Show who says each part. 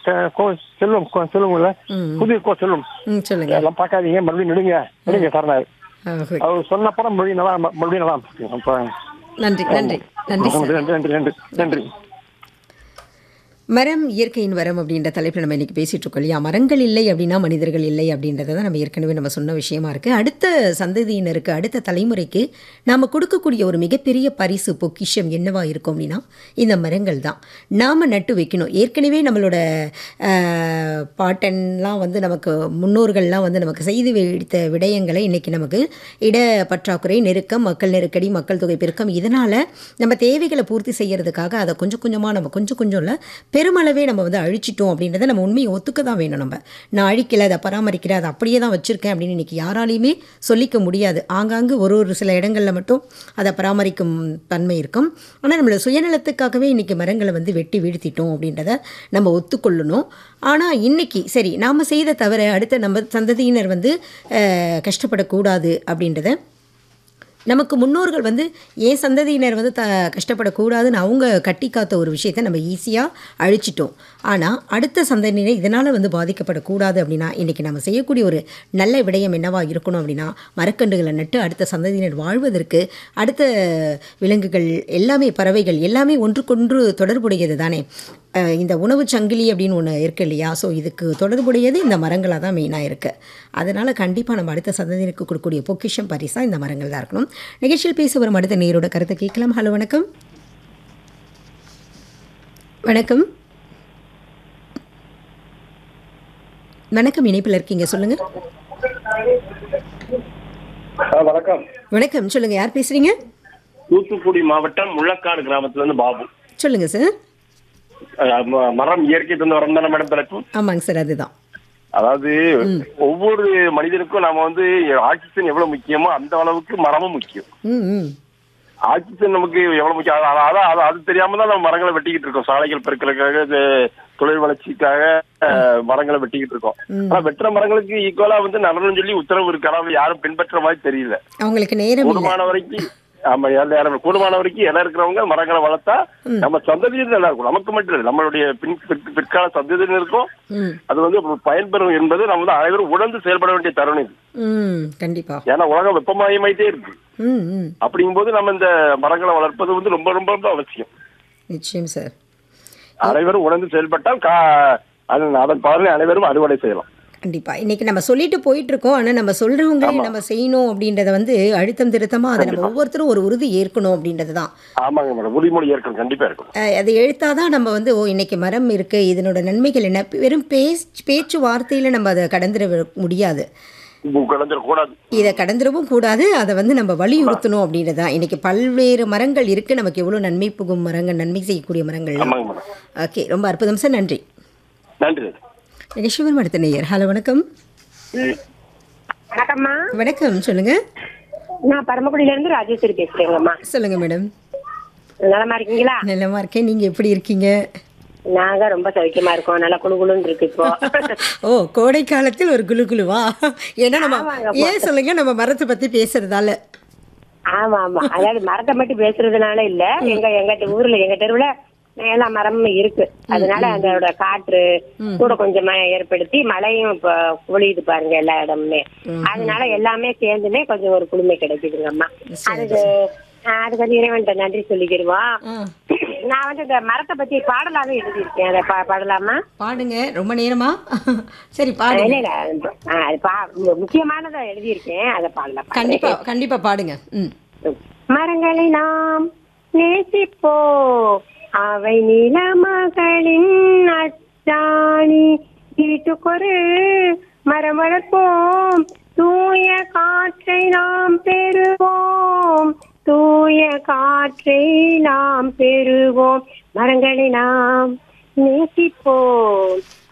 Speaker 1: செ- கோ செல்வம் கோ செல்வம்ல
Speaker 2: ம்
Speaker 1: புதிய கோ செல்வம்
Speaker 2: ம் சொல்லுங்க
Speaker 1: எல்லாம் பார்க்காதீங்க மறுபடியும் நெடுங்க நெடுங்க தரணாரு
Speaker 2: ஆ, ஓகே.
Speaker 1: அவர் சொன்னப்பறம் மறுபடியும் நல்லா மறுபடியும் நல்லா இருந்துச்சு. அப்ப
Speaker 2: நன்றி நன்றி நன்றி சார்
Speaker 1: நன்றி நன்றி நன்றி நன்றி
Speaker 2: மரம் இயற்கையின் வரம் அப்படின்ற தலைப்பில் நம்ம இன்னைக்கு பேசிட்டு இருக்கோம் இல்லையா மரங்கள் இல்லை அப்படின்னா மனிதர்கள் இல்லை அப்படின்றத தான் நம்ம ஏற்கனவே நம்ம சொன்ன விஷயமா இருக்கு அடுத்த சந்ததியினருக்கு அடுத்த தலைமுறைக்கு நாம் கொடுக்கக்கூடிய ஒரு மிகப்பெரிய பரிசு பொக்கிஷம் என்னவா இருக்கும் அப்படின்னா இந்த மரங்கள் தான் நாம் நட்டு வைக்கணும் ஏற்கனவே நம்மளோட ஆஹ், பாட்டன்லாம் வந்து நமக்கு முன்னோர்கள்லாம் வந்து நமக்கு செய்து வைத்த விடயங்களை இன்னைக்கு நமக்கு இட பற்றாக்குறை நெருக்கம் மக்கள் நெருக்கடி மக்கள் தொகை பெருக்கம் இதனால் நம்ம தேவைகளை பூர்த்தி செய்யறதுக்காக அதை கொஞ்சம் கொஞ்சமாக நம்ம கொஞ்சம் கொஞ்சம் இல்லை பெருமளவே நம்ம வந்து அழிச்சிட்டோம் அப்படின்றத நம்ம உண்மையை ஒத்துக்க தான் வேணும் நம்ம நான் அழிக்கல அதை பராமரிக்கல அதை அப்படியே தான் வச்சுருக்கேன் அப்படின்னு இன்னைக்கு யாராலையுமே சொல்லிக்க முடியாது ஆங்காங்கு ஒரு ஒரு சில இடங்களில் மட்டும் அதை பராமரிக்கும் தன்மை இருக்கும் ஆனால் நம்மளோட சுயநலத்துக்காகவே இன்னைக்கு மரங்களை வந்து வெட்டி வீழ்த்திட்டோம் அப்படின்றத நம்ம ஒத்துக்கொள்ளணும் ஆனால் இன்னைக்கு சரி நாம் செய்த தவிர அடுத்த நம்ம சந்ததியினர் வந்து அஹ், கஷ்டப்படக்கூடாது அப்படின்றத நமக்கு முன்னோர்கள் வந்து ஏன் சந்ததியினர் வந்து த கஷ்டப்படக்கூடாதுன்னு அவங்க கட்டி காத்த ஒரு விஷயத்தை நம்ம ஈஸியாக அழிச்சிட்டோம் ஆனால் அடுத்த சந்ததியினர் இதனால் வந்து பாதிக்கப்படக்கூடாது அப்படின்னா இன்றைக்கி நம்ம செய்யக்கூடிய ஒரு நல்ல விடயம் என்னவா இருக்கணும் அப்படின்னா மரக்கன்றுகளை நட்டு அடுத்த சந்ததியினர் வாழ்வதற்கு அடுத்த விலங்குகள் எல்லாமே பறவைகள் எல்லாமே ஒன்றுக்கொன்று தொடர்புடையது தானே அஹ் இந்த உணவு சங்கிலி அப்படின்னு ஒன்று இருக்கு இல்லையா ஸோ இதுக்கு தொடர்புடையது இந்த மரங்களாக தான் மெயினாக இருக்குது அதனால் கண்டிப்பாக நம்ம அடுத்த சந்ததியினருக்கு கொடுக்கக்கூடிய பொக்கிஷம் பரிசாக இந்த மரங்கள் தான் இருக்கணும் நிகழ்ச்சியில் பேச வரும் அடுத்த நேரோட கருத்தை கேட்கலாம் ஹலோ வணக்கம் வணக்கம் வணக்கம் இணைப்பில் இருக்கீங்க சொல்லுங்க
Speaker 3: வணக்கம்
Speaker 2: வணக்கம் சொல்லுங்க யார் பேசுறீங்க
Speaker 3: தூத்துக்குடி மாவட்டம் முள்ளக்காடு கிராமத்துல இருந்து பாபு
Speaker 2: சொல்லுங்க சார்
Speaker 3: அஹ் ம- மரம் இயற்கை தந்த வரம் தானே மேடம் தலைப்பு
Speaker 2: ஆமாங்க சார் அதுதான்
Speaker 3: அதாவது ஒவ்வொரு மனிதனுக்கும் நாம வந்து ஆக்சிஜன் எவ்வளவு முக்கியமோ அந்த அளவுக்கு மரமும் முக்கியம்
Speaker 2: ம் ம்
Speaker 3: ஆக்சிஜன் நமக்கு எவ்வளவு முக்கியம் அத- அத- அத- அது தெரியாம தான் நம்ம மரங்களை வெட்டிக்கிட்டு இருக்கோம் சாலைகள் பெருக்கிறதுக்காக இது தொழில் வளர்ச்சிக்காக அஹ், மரங்களை வெட்டிக்கிட்டு இருக்கோம் ஆனா வெட்டுற மரங்களுக்கு ஈக்குவலா வந்து நடணும்னு சொல்லி உத்தரவு இருக்கு ஆனா யாரும் பின்பற்ற மாதிரி தெரியல
Speaker 2: அவங்களுக்கு நேரம் இல்லை
Speaker 3: கூடுமான வரைக்கும் ஆமா யாரும் யாரும் கூடுமான வரைக்கும் இடம் இருக்கிறவங்க மரங்களை வளர்த்தா நம்ம சந்ததியினர் நல்லா இருக்கும் நமக்கு மட்டும் இல்லை நம்மளுடைய பின் பிற்- பிற்கால சந்ததியினருக்கும்
Speaker 2: ம்
Speaker 3: அது வந்து பயன்பெறும் என்பது நம்ம வந்து அனைவரும் உணர்ந்து செயல்பட வேண்டிய தருணம் இது
Speaker 2: ம் கண்டிப்பாக
Speaker 3: ஏன்னா உலகம் வெப்பமயமாயிட்டே இருக்கு
Speaker 2: ம் ம்
Speaker 3: அப்படிங்கும்போது நம்ம இந்த மரங்களை வளர்ப்பது வந்து ரொம்ப ரொம்ப ரொம்ப அவசியம்
Speaker 2: நிச்சயம் சார்
Speaker 3: அனைவரும் உணர்ந்து செயல்பட்டால் கா- அதன் அதன் பலனை அனைவரும் அறுவடை செய்யலாம்
Speaker 2: கண்டிப்பா இன்னைக்கு நம்ம சொல்லிட்டு போயிட்டு இருக்கோம் ஆனா நம்ம சொல்றவங்களே நம்ம செய்யணும் அப்படின்றத வந்து அழுத்தம் திருத்தமா அதை நம்ம ஒவ்வொருத்தரும் ஒரு உறுதி ஏற்கணும் அப்படின்றது தான்
Speaker 3: ஆமாங்க மேடம் உறுதிமொழி ஏற்கனவே கண்டிப்பா இருக்கும்
Speaker 2: அஹ் அதை எழுத்தாதான் நம்ம வந்து ஓ இன்னைக்கு மரம் இருக்கு இதனோட நன்மைகள் என்ன வெறும் பேச்சு பேச்சு வார்த்தையில நம்ம அதை கடந்துட வி- முடியாது
Speaker 3: கடந்துடக்கூடாது
Speaker 2: இதை கடந்துடவும் கூடாது அதை வந்து நம்ம வலியுறுத்தணும் அப்படின்றது தான் இன்னைக்கு பல்வேறு மரங்கள் இருக்கு நமக்கு எவ்வளோ நன்மை புகும் மரங்கள் நன்மை செய்யக்கூடிய மரங்கள்
Speaker 3: ஆமாங்க மேடம்
Speaker 2: ஓகே ரொம்ப அற்புதம் சார் நன்றி
Speaker 3: நன்றி
Speaker 2: நிகழ்ச்சிவன் அடுத்த நேயர் ஹலோ வணக்கம்
Speaker 4: வணக்கம்மா
Speaker 2: வணக்கம் சொல்லுங்க
Speaker 4: நான் பரமக்குடியில இருந்து ராஜேஸ்வரி பேசுறேங்கம்மா
Speaker 2: சொல்லுங்க மேடம்
Speaker 4: நலமா இருக்கீங்களா
Speaker 2: நல்லமா இருக்கேன் நீங்க எப்படி இருக்கீங்க
Speaker 4: நாங்க ரொம்ப சௌக்கியமா இருக்கோம் நல்லா குழுகுழுன்னு இருக்கு இப்போ
Speaker 2: ஓ கோடை காலத்தில் ஒரு குளு குளுவா ஏன்னா நம்ம
Speaker 4: ஆமாங்க.
Speaker 2: ஏன் சொல்லுங்க நம்ம மரத்தை பத்தி பேசுறதால
Speaker 4: ஆமா ஆமா அதாவது மரத்தை மட்டும் பேசுறதுனால இல்ல எங்க எங்க ஊர்ல எங்க தெருவுல எல்லா மரமும் இருக்கு அதனால அதோட காற்று கூட கொஞ்சமா ஏற்படுத்தி மழையும் இப்ப பொழியுது பாருங்க எல்லா இடமுமே அதனால எல்லாமே சேர்ந்துமே கொஞ்சம் ஒரு குளுமை கிடைக்குதுங்கம்மா அதுக்கு ஆஹ் அதுக்கு வந்து இறைவன்கிட்ட நன்றி சொல்லிக்கிடுவோம்
Speaker 2: ஆ,
Speaker 4: நான் வந்து இந்த மரத்தை பத்தி பாடலாவே எழுதியிருக்கேன் அதை பா- பாடலாமா
Speaker 2: பாடுங்க ரொம்ப நேரமா சரி
Speaker 4: இல்ல
Speaker 2: பாடுங்க
Speaker 4: இல்ல ஆ, அது பா- மு- முக்கியமானதை எழுதியிருக்கேன் அதை பாடலாம்
Speaker 2: கண்டிப்பா கண்டிப்பா பாடுங்க ம்
Speaker 4: மரங்களை நாம் நேசிப்போ அவை நிலமகளின் அச்சாணி வீட்டுக்கொரு மரம் வளர்ப்போம் தூய காற்றை நாம் பெறுவோம் தூய காற்றை நாம் பெறுவோம் மரங்களை நாம் நேசிப்போம்